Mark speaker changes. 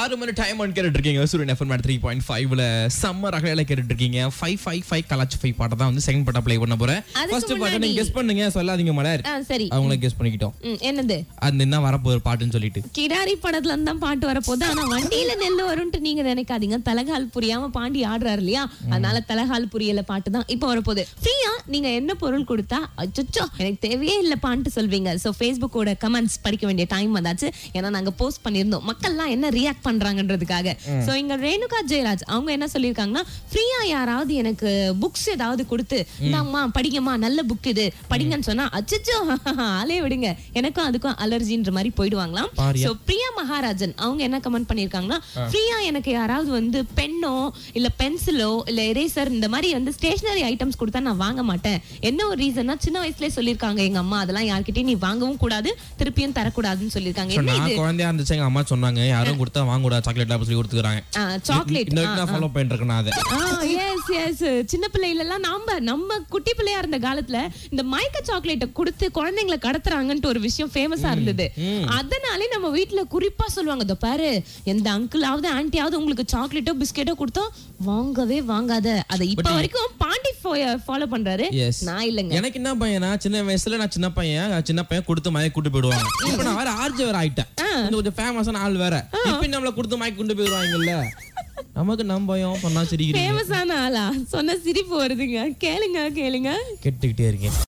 Speaker 1: ஆறு மணி time one கேட்டுட்டு இருக்கீங்க சூரியன் எஃப்எம் த்ரீ பாயிண்ட் ஃபைவ்ல சம்மர் அகலையில கேட்டுட்டு இருக்கீங்க ஃபைவ் ஃபைவ் ஃபைவ் கலாச் ஃபைவ் பாட்டை தான் வந்து செகண்ட் பாட்டா ப்ளே பண்ண போறேன்
Speaker 2: அதுக்கு
Speaker 1: ஃபர்ஸ்ட் பாட்டை
Speaker 2: முன்னாடி-
Speaker 1: நீங்க கெஸ் பண்ணுங்க சொல்லாதீங்க மலர்
Speaker 2: ஆ சரி
Speaker 1: அவங்களே கெஸ் பண்ணிக்கிட்டோம்
Speaker 2: ம், என்னது
Speaker 1: அந்த என்ன வரப்போகுது பாட்டுன்னு சொல்லிட்டு
Speaker 2: கிடாரி படத்துல இருந்து தான் பாட்டு வரப்போகுது ஆனா வண்டியில நெல்லு வரும்ட்டு நீங்க நினைக்காதீங்க தலகால் புரியாம பாண்டி ஆடுறாரு இல்லையா அதனால தலகால் புரியல பாட்டு தான் இப்ப வரப்போகுது ஃப்ரீயா நீங்க என்ன பொருள் கொடுத்தா அச்சோ எனக்கு தேவையே இல்ல பாட்டு சொல்வீங்க சோ ஃபேஸ்புக்கோட கமெண்ட்ஸ் படிக்க வேண்டிய டைம் வந்தாச்சு ஏன்னா நாங்க போஸ்ட் பண்ணியிருந்தோம் மக்கள்லாம் என்ன ரியாக்ட் பண்றாங்கன்றதுக்காக சோ இங்க ரேணுகா ஜெயராஜ் அவங்க என்ன சொல்லியிருக்காங்கன்னா ஃப்ரீயா யாராவது எனக்கு புக்ஸ் ஏதாவது கொடுத்து இந்தாம்மா படிங்கம்மா நல்ல புக் இது படிங்கன்னு சொன்னா அச்சச்சோ ஆளே விடுங்க எனக்கும் அதுக்கும் அலர்ஜின்ற மாதிரி போயிடுவாங்களாம்
Speaker 1: பாரியா.
Speaker 2: சோ பிரியா மகாராஜன் அவங்க என்ன கமெண்ட் பண்ணிருக்காங்கன்னா ஃப்ரீயா எனக்கு யாராவது வந்து பென்னோ இல்ல பென்சிலோ இல்ல எரேசர் இந்த மாதிரி வந்து ஸ்டேஷனரி ஐட்டம்ஸ் கொடுத்தா நான் வாங்க மாட்டேன் என்ன ஒரு ரீசன்னா சின்ன வயசுலயே சொல்லிருக்காங்க எங்க அம்மா அதெல்லாம் யார்கிட்டயும் நீ வாங்கவும் கூடாது திருப்பியும் தரக்கூடாதுன்னு சொல்லிருக்காங்க
Speaker 1: So,
Speaker 2: என்ன
Speaker 1: நான்
Speaker 2: இது
Speaker 1: குழந்தையா இருந்துச்சு எங்க அம்மா சொன்னாங்க யாரும் கொடுத்தா வாங்க கூடாது சாக்லேட் சொல்லி கொடுத்துக்கிறாங்க
Speaker 2: சாக்லேட்
Speaker 1: இந்த வரைக்கும் நான் ஃபாலோ பண்ணிட்டு இருக்கேன் நான் அதை
Speaker 2: எஸ் எஸ் சின்ன பிள்ளைல எல்லாம் நாம நம்ம குட்டி பிள்ளையா இருந்த காலத்துல இந்த மயக்க சாக்லேட்டை கொடுத்து குழந்தைங்களை கடத்துறாங்கன்ட்டு ஒரு விஷயம் ஃபேமஸா இருந்தது அதனாலே நம்ம வீட்ல குறிப்பா சொல்லுவாங்க இதோ பாரு எந்த அங்கிளாவது ஆன்ட்டியாவது உங்களுக்கு சாக்லேட்டோ பிஸ்கெட்டோ கொடுத்தா வாங்கவே வாங்காத அதை இப்ப வரைக்கும் பாண்டி ஃபாலோ பண்றாரு
Speaker 1: எஸ்
Speaker 2: நான் இல்லைங்க
Speaker 1: எனக்கு என்ன பையனா சின்ன வயசுல நான் சின்ன பையன் நான் சின்ன பையன் கொடுத்து மயக்க கூட்டு போயிடுவாங்க இப்ப நான் வேற ஆர்ஜி வேற ஆயிட்டேன் கொஞ்சம் கொஞ்சம் ஃபேமஸான ஆள் வேற இப்ப நம்மள கொடுத்து மயக்க கொண்டு போயிடுவாங்கல்ல நமக்கு நம்ம பயம் பண்ணா சிரிக்கிறீங்க
Speaker 2: ஃபேமஸான ஆளா சொன்ன சிரிப்பு வருதுங்க கேளுங்க கேளுங்க
Speaker 1: கேட்டுக்கிட்டே இருக்கேன்